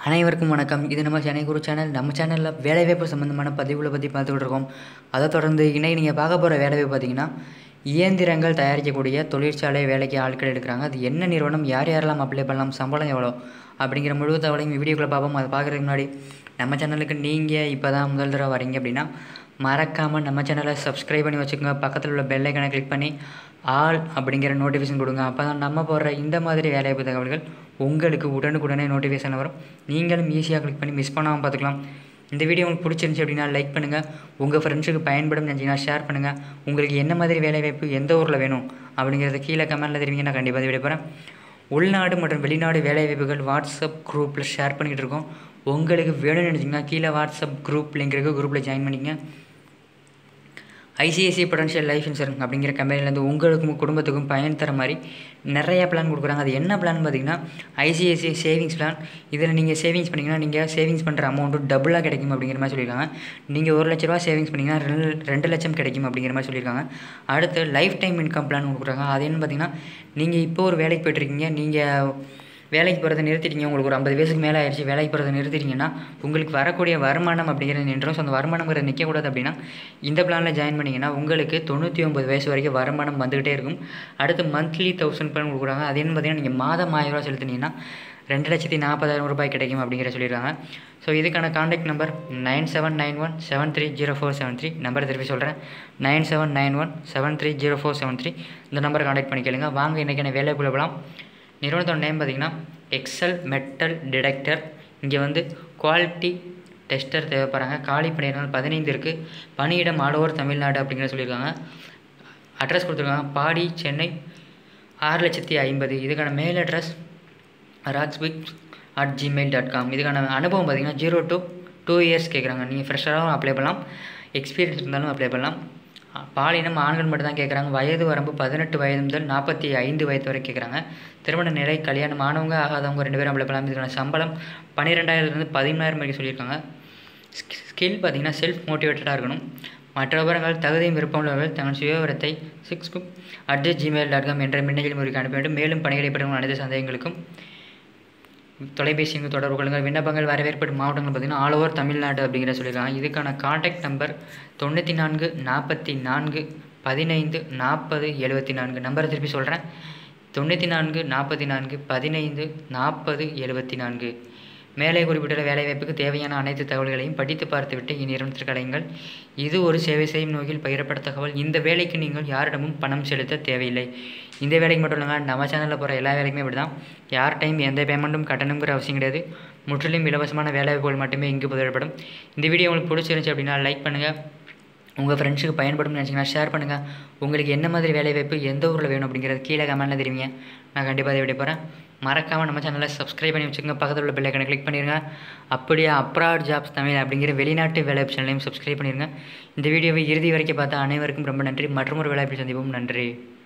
அனைவருக்கும் வணக்கம் இது நம்ம சென்னை குரு சேனல் நம்ம சேனலில் வேலைவாய்ப்பு சம்மந்தமான பதிவுகளை பற்றி பார்த்துக்கிட்டு இருக்கோம் அதை தொடர்ந்து இன்னைக்கு நீங்கள் பார்க்க போகிற வேலைவாய்ப்பு பார்த்தீங்கன்னா இயந்திரங்கள் தயாரிக்கக்கூடிய தொழிற்சாலை வேலைக்கு ஆட்கள் எடுக்கிறாங்க அது என்ன நிறுவனம் யார் யாரெல்லாம் அப்ளை பண்ணலாம் சம்பளம் எவ்வளோ அப்படிங்கிற முழு தகவலையும் வீடியோக்குள்ளே பார்ப்போம் அதை பார்க்குறதுக்கு முன்னாடி நம்ம சேனலுக்கு நீங்கள் இப்போ தான் முதல் தடவை வரீங்க அப்படின்னா மறக்காமல் நம்ம சேனலை சப்ஸ்கிரைப் பண்ணி வச்சுக்கோங்க பக்கத்தில் உள்ள பெல் ஐக்கனை கிளிக் பண்ணி ஆல் அப்படிங்கிற நோட்டிஃபிகேஷன் கொடுங்க அப்போ தான் நம்ம போடுற இந்த மாதிரி வேலைவாய்ப்பு தகவல்கள் உங்களுக்கு உடனுக்குடனே நோட்டிஃபிகேஷன் வரும் நீங்களும் ஈஸியாக கிளிக் பண்ணி மிஸ் பண்ணாமல் பார்த்துக்கலாம் இந்த வீடியோ உங்களுக்கு பிடிச்சிருந்துச்சி அப்படின்னா லைக் பண்ணுங்கள் உங்கள் ஃப்ரெண்ட்ஸுக்கு பயன்படும் நினச்சிங்கன்னா ஷேர் பண்ணுங்கள் உங்களுக்கு என்ன மாதிரி வேலைவாய்ப்பு எந்த ஊரில் வேணும் அப்படிங்கிறத கீழே கமெண்ட்டில் தெரிவிங்க நான் கண்டிப்பாக வீடியோ போகிறேன் உள்நாடு மற்றும் வெளிநாடு வேலைவாய்ப்புகள் வாட்ஸ்அப் குரூப்பில் ஷேர் பண்ணிக்கிட்டு இருக்கோம் உங்களுக்கு வேணும்னு நினச்சிங்கன்னா கீழே வாட்ஸ்அப் குரூப் லிங்க் இருக்குது குரூப்பில் ஜாயின் பண்ணிக்கங்க ஐசிஐசிஐ பொட்டன்ஷியல் லைஃப் இன்சூரன்ஸ் அப்படிங்கிற கம்பெனிலேருந்து உங்களுக்கும் குடும்பத்துக்கும் பயன் தர மாதிரி நிறைய பிளான் கொடுக்குறாங்க அது என்ன பிளான் பார்த்தீங்கன்னா ஐசிஐசிஐ சேவிங்ஸ் பிளான் இதில் நீங்கள் சேவிங்ஸ் பண்ணிங்கன்னா நீங்கள் சேவிங்ஸ் பண்ணுற அமௌண்ட்டு டபுளாக கிடைக்கும் அப்படிங்கிற மாதிரி சொல்லியிருக்காங்க நீங்கள் ஒரு லட்ச ரூபா சேவிங்ஸ் பண்ணிங்கன்னா ரெண்டு ரெண்டு லட்சம் கிடைக்கும் அப்படிங்கிற மாதிரி சொல்லியிருக்காங்க அடுத்து லைஃப் டைம் இன்கம் பிளான் கொடுக்குறாங்க அது என்ன பார்த்தீங்கன்னா நீங்கள் இப்போ ஒரு வேலைக்கு போயிட்டுருக்கீங்க நீங்கள் வேலைக்கு போகிறத நிறுத்திட்டீங்க உங்களுக்கு ஒரு ஐம்பது வயசுக்கு மேலே ஆயிடுச்சு வேலைக்கு போகிறத நிறுத்திட்டீங்கன்னா உங்களுக்கு வரக்கூடிய வருமானம் அப்படிங்கிறது நின்றும் ஸோ அந்த வருமானங்கிறது நிற்கக்கூடாது அப்படின்னா இந்த பிளானில் ஜாயின் பண்ணிங்கன்னா உங்களுக்கு தொண்ணூற்றி ஒம்பது வயசு வரைக்கும் வருமானம் வந்துகிட்டே இருக்கும் அடுத்து மந்த்லி தௌசண்ட் பிளான் கொடுக்குறாங்க அது என்ன பார்த்தீங்கன்னா நீங்கள் மாதம் ஆயிரம் ரூபா செலுத்தினீங்கன்னா ரெண்டு லட்சத்தி நாற்பதாயிரம் ரூபாய் கிடைக்கும் அப்படிங்கிற சொல்லியிருக்காங்க ஸோ இதுக்கான contact number nine seven nine one seven three zero four seven three number திருப்பி சொல்கிறேன் nine seven nine one seven three zero four seven three இந்த நம்பரை காண்டாக்ட் பண்ணி கேளுங்க வாங்க இன்றைக்கான வேலை போகலாம் நிறுவனத்தோட நேம் பார்த்திங்கன்னா எக்ஸல் மெட்டல் டிடெக்டர் இங்கே வந்து குவாலிட்டி டெஸ்டர் தேவைப்படுறாங்க காலி பணியிடங்கள் பதினைந்து இருக்குது பணியிடம் ஆல் ஓவர் தமிழ்நாடு அப்படிங்கிற சொல்லியிருக்காங்க அட்ரஸ் கொடுத்துருக்காங்க பாடி சென்னை ஆறு லட்சத்தி ஐம்பது இதுக்கான மெயில் அட்ரஸ் ராக்ஸ்பிக் அட் ஜிமெயில் டாட் காம் இதுக்கான அனுபவம் பார்த்திங்கன்னா ஜீரோ டூ டூ இயர்ஸ் கேட்குறாங்க நீங்கள் ஃப்ரெஷ்ஷாகவும் அப்ளை பண்ணலாம் எக்ஸ்பீரியன்ஸ் இருந்தாலும் அப்ளை பண்ணலாம் பாலினம் ஆண்கள் மட்டும் தான் கேட்குறாங்க வயது வரம்பு பதினெட்டு வயது முதல் நாற்பத்தி ஐந்து வயது வரை கேட்குறாங்க திருமண நிலை கல்யாணம் ஆனவங்க ஆகாதவங்க ரெண்டு பேரும் அப்ளை பண்ணலாம் இதுக்கான சம்பளம் பன்னிரெண்டாயிரத்துலேருந்து பதிமூணாயிரம் வரைக்கும் சொல்லியிருக்காங்க ஸ்கில் பார்த்திங்கன்னா செல்ஃப் மோட்டிவேட்டடாக இருக்கணும் மற்ற விவரங்கள் தகுதியும் விருப்பம் உள்ளவர்கள் தங்கள் சுயவிவரத்தை சிக்ஸ் குப் அட் ஜிமெயில் டாட் காம் என்ற மின்னஞ்சல் முறைக்கு அனுப்ப வேண்டும் மேலும் பணிகளை அனைத்து சந்தேகங்களுக்கும் தொலைபேசி தொடர்பு கொள்ளுங்கள் விண்ணப்பங்கள் வரவேற்படும் மாவட்டங்கள் பார்த்திங்கன்னா ஆல் ஓவர் தமிழ்நாடு அப்படிங்கிற சொல்லியிருக்காங்க இதுக்கான காண்டாக்ட் நம்பர் தொண்ணூற்றி நான்கு நாற்பத்தி நான்கு பதினைந்து நாற்பது எழுபத்தி நான்கு நம்பரை திருப்பி சொல்கிறேன் தொண்ணூற்றி நான்கு நாற்பத்தி நான்கு பதினைந்து நாற்பது எழுபத்தி நான்கு மேலே குறிப்பிட்டுள்ள வேலைவாய்ப்புக்கு தேவையான அனைத்து தகவல்களையும் படித்து பார்த்துவிட்டு இந்நிறுவனத்திற்கு அடையுங்கள் இது ஒரு சேவை செய்யும் நோக்கில் பகிரப்பட்ட தகவல் இந்த வேலைக்கு நீங்கள் யாரிடமும் பணம் செலுத்த தேவையில்லை இந்த வேலைக்கு மட்டும் இல்லைங்க நம்ம சேனலில் போகிற எல்லா வேலைக்குமே இப்படி தான் யார் டைம் எந்த பேமெண்ட்டும் கட்டணுங்கிற அவசியம் கிடையாது முற்றிலும் இலவசமான வேலைவாய்ப்புகள் மட்டுமே இங்கு புதவிடப்படும் இந்த வீடியோ உங்களுக்கு பிடிச்சிருந்துச்சி அப்படின்னா லைக் பண்ணுங்கள் உங்கள் ஃப்ரெண்ட்ஸுக்கு பயன்படும் நினச்சிங்கன்னா ஷேர் பண்ணுங்கள் உங்களுக்கு என்ன மாதிரி வேலைவாய்ப்பு எந்த ஊரில் வேணும் அப்படிங்கிறது கீழே கமெண்ட்டில் தெரிவிங்க நான் கண்டிப்பாக அதை விட போகிறேன் மறக்காமல் நம்ம சேனலை சப்ஸ்கிரைப் பண்ணி வச்சுக்கோங்க பக்கத்தில் உள்ள பெல்லைக்கனை கிளிக் பண்ணிடுங்க அப்படியே அப்ராட் ஜாப்ஸ் தமிழ் அப்படிங்கிற வெளிநாட்டு வேலை சேனலையும் சப்ஸ்கிரைப் பண்ணிடுங்க இந்த வீடியோவை இறுதி வரைக்கும் பார்த்தா அனைவருக்கும் ரொம்ப நன்றி மற்றும் ஒரு வேலை சந்திப்போம் நன்றி